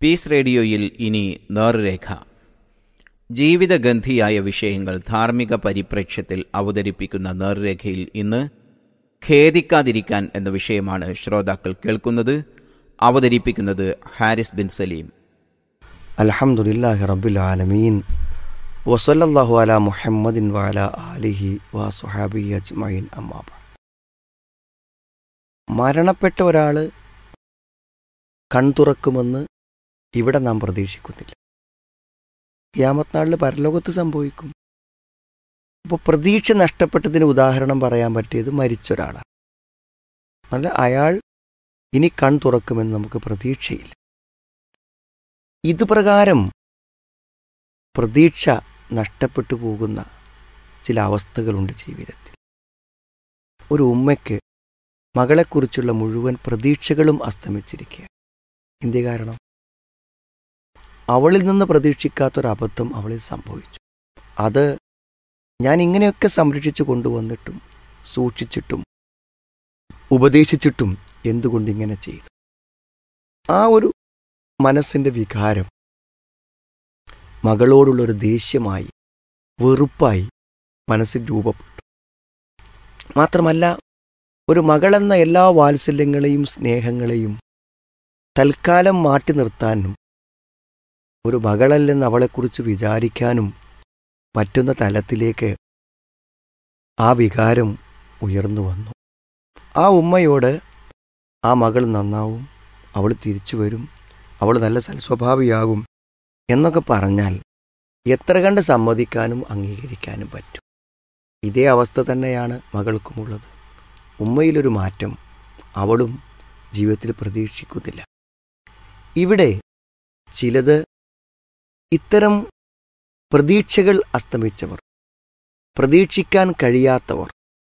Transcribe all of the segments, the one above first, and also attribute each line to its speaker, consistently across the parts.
Speaker 1: Piece റേഡിയോയിൽ ഇനി നേർരേഖ ജീവിതഗന്ധിയായ വിഷയങ്ങൾ ധാർമ്മിക പരിപ്രേക്ഷ്യത്തിൽ അവതരിപ്പിക്കുന്ന നേർരേഖയിൽ ഇന്ന് ഖേദിക്കാതിരിക്കാൻ എന്ന വിഷയമാണ് ശ്രോതാക്കൾ കേൾക്കുന്നത് അവതരിപ്പിക്കുന്നത് ഹാരിസ് ബിൻ സലീം
Speaker 2: അൽഹംദുലില്ലാഹി റബ്ബിൽ ആലമീൻ വസല്ലല്ലാഹു അലാ മുഹമ്മദിൻ വഅല ആലിഹി വസുഹാബിഹി അജ്മഈൻ അമ്മാ ബഅദ്. മരണപ്പെട്ട ഒരാൾ കൺതുറക്കുമെന്ന് ഇവിടെ നാം പ്രതീക്ഷിക്കുന്നില്ല യാമത്ത് നാളിൽ പരലോകത്ത് സംഭവിക്കും അപ്പോൾ പ്രതീക്ഷ നഷ്ടപ്പെട്ടതിന് ഉദാഹരണം പറയാൻ പറ്റിയത് മരിച്ച ഒരാളാണ് അല്ല അയാൾ ഇനി കൺ തുറക്കുമെന്ന് നമുക്ക് പ്രതീക്ഷയില്ല ഇതുപ്രകാരം പ്രതീക്ഷ നഷ്ടപ്പെട്ടു പോകുന്ന ചില അവസ്ഥകളുണ്ട് ജീവിതത്തിൽ ഒരു ഉമ്മയ്ക്ക് മകളെക്കുറിച്ചുള്ള മുഴുവൻ പ്രതീക്ഷകളും അസ്തമിച്ചിരിക്കുക എന്ത് കാരണം അവളിൽ നിന്ന് പ്രതീക്ഷിക്കാത്തൊരബദ്ധം അവളിൽ സംഭവിച്ചു അത് ഞാൻ ഇങ്ങനെയൊക്കെ സംരക്ഷിച്ചു കൊണ്ടുവന്നിട്ടും സൂക്ഷിച്ചിട്ടും ഉപദേശിച്ചിട്ടും എന്തുകൊണ്ട് ഇങ്ങനെ ചെയ്തു ആ ഒരു മനസ്സിൻ്റെ വികാരം മകളോടുള്ളൊരു ദേഷ്യമായി വെറുപ്പായി മനസ്സിൽ രൂപപ്പെട്ടു മാത്രമല്ല ഒരു മകളെന്ന എല്ലാ വാത്സല്യങ്ങളെയും സ്നേഹങ്ങളെയും തൽക്കാലം മാറ്റി നിർത്താനും ഒരു മകളല്ലെന്ന് അവളെക്കുറിച്ച് വിചാരിക്കാനും പറ്റുന്ന തലത്തിലേക്ക് ആ വികാരം ഉയർന്നു വന്നു ആ ഉമ്മയോട് ആ മകൾ നന്നാവും അവൾ തിരിച്ചു വരും അവൾ നല്ല സൽസ്വഭാവിയാകും എന്നൊക്കെ പറഞ്ഞാൽ എത്ര കണ്ട് സമ്മതിക്കാനും അംഗീകരിക്കാനും പറ്റും ഇതേ അവസ്ഥ തന്നെയാണ് മകൾക്കുമുള്ളത് ഉമ്മയിലൊരു മാറ്റം അവളും ജീവിതത്തിൽ പ്രതീക്ഷിക്കുന്നില്ല ഇവിടെ ചിലത് ഇത്തരം പ്രതീക്ഷകൾ അസ്തമിച്ചവർ പ്രതീക്ഷിക്കാൻ കഴിയാത്തവർ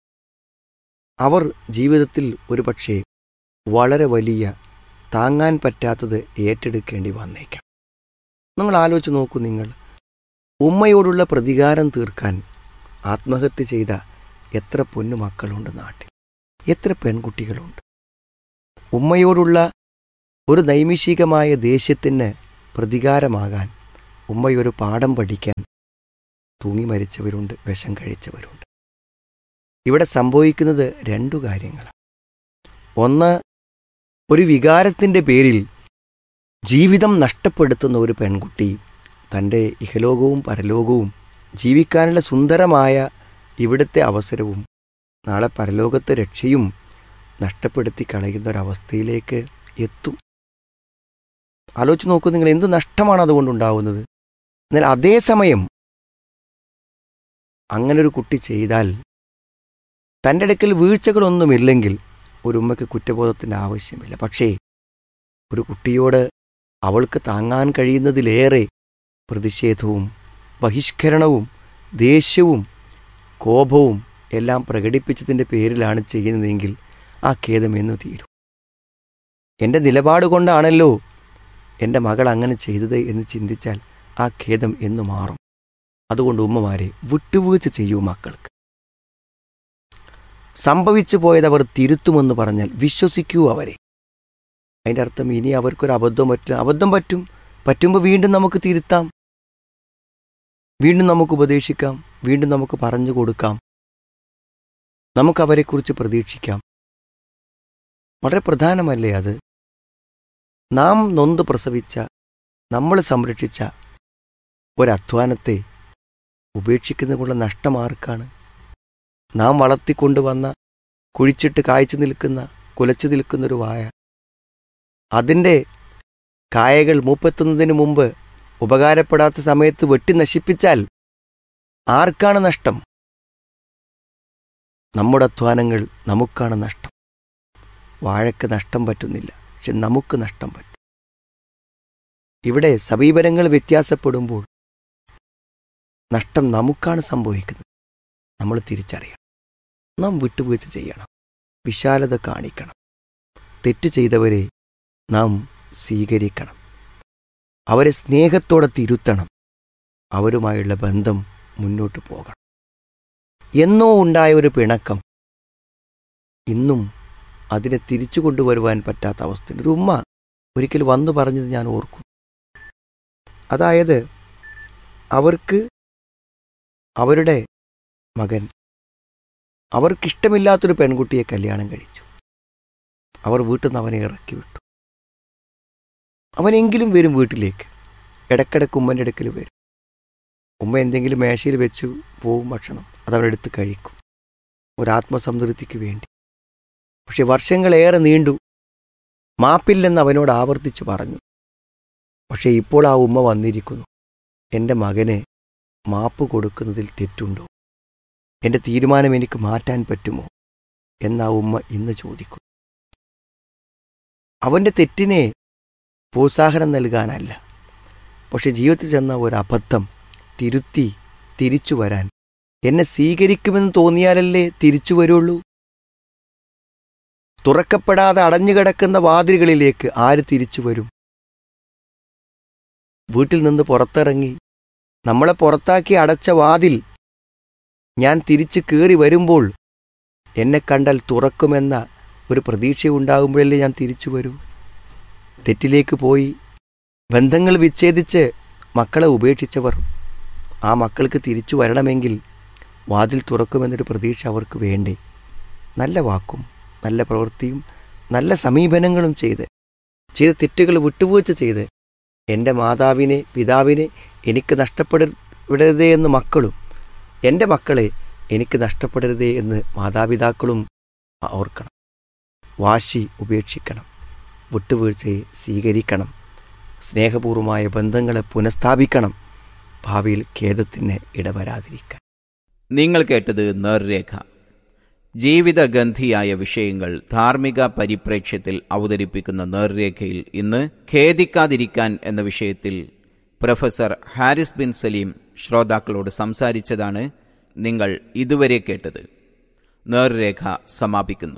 Speaker 2: അവർ ജീവിതത്തിൽ ഒരുപക്ഷെ വളരെ വലിയ താങ്ങാൻ പറ്റാത്തത് ഏറ്റെടുക്കേണ്ടി വന്നേക്കാം നിങ്ങൾ ആലോചിച്ച് നോക്കൂ നിങ്ങൾ ഉമ്മയോടുള്ള പ്രതികാരം തീർക്കാൻ ആത്മഹത്യ ചെയ്ത എത്ര പൊന്നു മക്കളുണ്ട് നാട്ടിൽ എത്ര പെൺകുട്ടികളുണ്ട് ഉമ്മയോടുള്ള ഒരു നൈമിഷികമായ ദേഷ്യത്തിന് പ്രതികാരമാകാൻ ഉമ്മയൊരു പാഠം പഠിക്കാൻ തൂങ്ങി മരിച്ചവരുണ്ട് വിഷം കഴിച്ചവരുണ്ട് ഇവിടെ സംഭവിക്കുന്നത് രണ്ടു കാര്യങ്ങളാണ് ഒന്ന് ഒരു വികാരത്തിൻ്റെ പേരിൽ ജീവിതം നഷ്ടപ്പെടുത്തുന്ന ഒരു പെൺകുട്ടി തൻ്റെ ഇഹലോകവും പരലോകവും ജീവിക്കാനുള്ള സുന്ദരമായ ഇവിടുത്തെ അവസരവും നാളെ പരലോകത്തെ രക്ഷയും നഷ്ടപ്പെടുത്തി കളയുന്ന ഒരവസ്ഥയിലേക്ക് എത്തും ആലോചിച്ച് നോക്കൂ നിങ്ങൾ എന്ത് നഷ്ടമാണ് അതുകൊണ്ടുണ്ടാവുന്നത് എന്നാൽ അതേസമയം അങ്ങനൊരു കുട്ടി ചെയ്താൽ തൻ്റെ അടുക്കൽ വീഴ്ചകളൊന്നുമില്ലെങ്കിൽ ഒരു ഉമ്മയ്ക്ക് കുറ്റബോധത്തിൻ്റെ ആവശ്യമില്ല പക്ഷേ ഒരു കുട്ടിയോട് അവൾക്ക് താങ്ങാൻ കഴിയുന്നതിലേറെ പ്രതിഷേധവും ബഹിഷ്കരണവും ദേഷ്യവും കോപവും എല്ലാം പ്രകടിപ്പിച്ചതിൻ്റെ പേരിലാണ് ചെയ്യുന്നതെങ്കിൽ ആ ഖേദം എന്നു തീരും എൻ്റെ നിലപാട് കൊണ്ടാണല്ലോ എൻ്റെ മകൾ അങ്ങനെ ചെയ്തത് എന്ന് ചിന്തിച്ചാൽ ആ ഖേദം എന്നു മാറും അതുകൊണ്ട് ഉമ്മമാരെ വിട്ടുവീഴ്ച ചെയ്യൂ മക്കൾക്ക് സംഭവിച്ചു പോയതവർ തിരുത്തുമെന്ന് പറഞ്ഞാൽ വിശ്വസിക്കൂ അവരെ അതിൻ്റെ അർത്ഥം ഇനി അവർക്കൊരു അബദ്ധം പറ്റില്ല അബദ്ധം പറ്റും പറ്റുമ്പോൾ വീണ്ടും നമുക്ക് തിരുത്താം വീണ്ടും നമുക്ക് ഉപദേശിക്കാം വീണ്ടും നമുക്ക് പറഞ്ഞു കൊടുക്കാം നമുക്ക് അവരെക്കുറിച്ച് പ്രതീക്ഷിക്കാം വളരെ പ്രധാനമല്ലേ അത് നാം നൊന്ത് പ്രസവിച്ച നമ്മൾ സംരക്ഷിച്ച ഒരധ്വാനത്തെ ഉപേക്ഷിക്കുന്നതിനുള്ള നഷ്ടം ആർക്കാണ് നാം വളർത്തിക്കൊണ്ടുവന്ന കുഴിച്ചിട്ട് കായ്ച്ചു നിൽക്കുന്ന കുലച്ചു നിൽക്കുന്നൊരു വായ അതിൻ്റെ കായകൾ മൂപ്പെത്തുന്നതിന് മുമ്പ് ഉപകാരപ്പെടാത്ത സമയത്ത് വെട്ടി നശിപ്പിച്ചാൽ ആർക്കാണ് നഷ്ടം നമ്മുടെ അധ്വാനങ്ങൾ നമുക്കാണ് നഷ്ടം വാഴയ്ക്ക് നഷ്ടം പറ്റുന്നില്ല പക്ഷെ നമുക്ക് നഷ്ടം പറ്റും ഇവിടെ സമീപനങ്ങൾ വ്യത്യാസപ്പെടുമ്പോൾ നഷ്ടം നമുക്കാണ് സംഭവിക്കുന്നത് നമ്മൾ തിരിച്ചറിയണം നാം വിട്ടുവീഴ്ച ചെയ്യണം വിശാലത കാണിക്കണം തെറ്റ് ചെയ്തവരെ നാം സ്വീകരിക്കണം അവരെ സ്നേഹത്തോടെ തിരുത്തണം അവരുമായുള്ള ബന്ധം മുന്നോട്ട് പോകണം എന്നോ ഉണ്ടായ ഒരു പിണക്കം ഇന്നും അതിനെ തിരിച്ചു കൊണ്ടുവരുവാൻ പറ്റാത്ത അവസ്ഥ ഒരു ഉമ്മ ഒരിക്കൽ വന്നു പറഞ്ഞത് ഞാൻ ഓർക്കും അതായത് അവർക്ക് അവരുടെ മകൻ അവർക്കിഷ്ടമില്ലാത്തൊരു പെൺകുട്ടിയെ കല്യാണം കഴിച്ചു അവർ വീട്ടിൽ നിന്ന് അവനെ ഇറക്കി വിട്ടു അവനെങ്കിലും വരും വീട്ടിലേക്ക് ഇടയ്ക്കിടയ്ക്ക് ഉമ്മൻ്റെ അടുക്കൽ വരും ഉമ്മ എന്തെങ്കിലും മേശയിൽ വെച്ചു പോവും ഭക്ഷണം അതവരെടുത്ത് കഴിക്കും ഒരാത്മസംതൃപ്തിക്ക് വേണ്ടി പക്ഷെ വർഷങ്ങളേറെ നീണ്ടു മാപ്പില്ലെന്ന് അവനോട് ആവർത്തിച്ചു പറഞ്ഞു പക്ഷെ ഇപ്പോൾ ആ ഉമ്മ വന്നിരിക്കുന്നു എൻ്റെ മകന് മാപ്പ് കൊടുക്കുന്നതിൽ തെറ്റുണ്ടോ എൻ്റെ തീരുമാനം എനിക്ക് മാറ്റാൻ പറ്റുമോ എന്ന് ആ ഉമ്മ ഇന്ന് ചോദിക്കുന്നു അവൻ്റെ തെറ്റിനെ പ്രോത്സാഹനം നൽകാനല്ല പക്ഷെ ജീവിതത്തിൽ ചെന്ന ഒരു അബദ്ധം തിരുത്തി തിരിച്ചു വരാൻ എന്നെ സ്വീകരിക്കുമെന്ന് തോന്നിയാലല്ലേ തിരിച്ചു വരുള്ളൂ തുറക്കപ്പെടാതെ അടഞ്ഞുകിടക്കുന്ന വാതിലുകളിലേക്ക് ആര് തിരിച്ചു വരും വീട്ടിൽ നിന്ന് പുറത്തിറങ്ങി നമ്മളെ പുറത്താക്കി അടച്ച വാതിൽ ഞാൻ തിരിച്ചു കയറി വരുമ്പോൾ എന്നെ കണ്ടാൽ തുറക്കുമെന്ന ഒരു പ്രതീക്ഷയുണ്ടാകുമ്പോഴല്ലേ ഞാൻ തിരിച്ചു വരൂ തെറ്റിലേക്ക് പോയി ബന്ധങ്ങൾ വിച്ഛേദിച്ച് മക്കളെ ഉപേക്ഷിച്ചവർ ആ മക്കൾക്ക് തിരിച്ചു വരണമെങ്കിൽ വാതിൽ തുറക്കുമെന്നൊരു പ്രതീക്ഷ അവർക്ക് വേണ്ടേ നല്ല വാക്കും നല്ല പ്രവൃത്തിയും നല്ല സമീപനങ്ങളും ചെയ്ത് ചെയ്ത തെറ്റുകൾ വിട്ടുവീഴ്ച ചെയ്ത് എൻ്റെ മാതാവിനെ പിതാവിനെ എനിക്ക് നഷ്ടപ്പെടരുതേ എന്ന് മക്കളും എൻ്റെ മക്കളെ എനിക്ക് നഷ്ടപ്പെടരുതേ എന്ന് മാതാപിതാക്കളും ഓർക്കണം വാശി ഉപേക്ഷിക്കണം വിട്ടുവീഴ്ചയെ സ്വീകരിക്കണം സ്നേഹപൂർവമായ ബന്ധങ്ങളെ പുനഃസ്ഥാപിക്കണം ഭാവിയിൽ ഖേദത്തിന് ഇടവരാതിരിക്കാൻ
Speaker 1: നിങ്ങൾ കേട്ടത് നേർരേഖ ജീവിതഗന്ധിയായ വിഷയങ്ങൾ ധാർമ്മിക പരിപ്രേക്ഷ്യത്തിൽ അവതരിപ്പിക്കുന്ന നേർരേഖയിൽ ഇന്ന് ഖേദിക്കാതിരിക്കാൻ എന്ന വിഷയത്തിൽ പ്രൊഫസർ ഹാരിസ് ബിൻ സലീം ശ്രോതാക്കളോട് സംസാരിച്ചതാണ് നിങ്ങൾ ഇതുവരെ കേട്ടത് നേർരേഖ സമാപിക്കുന്നു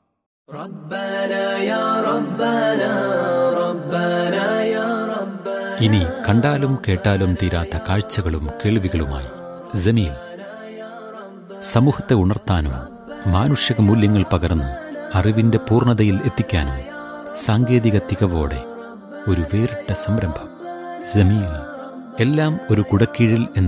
Speaker 3: ഇനി കണ്ടാലും കേട്ടാലും തീരാത്ത കാഴ്ചകളും കേൾവികളുമായി ജമീൽ സമൂഹത്തെ ഉണർത്താനും മാനുഷിക മൂല്യങ്ങൾ പകർന്ന് അറിവിന്റെ പൂർണ്ണതയിൽ എത്തിക്കാനും സാങ്കേതിക തികവോടെ ഒരു വേറിട്ട സംരംഭം ജമീൽ എല്ലാം ഒരു കുടക്കീഴിൽ എന്ന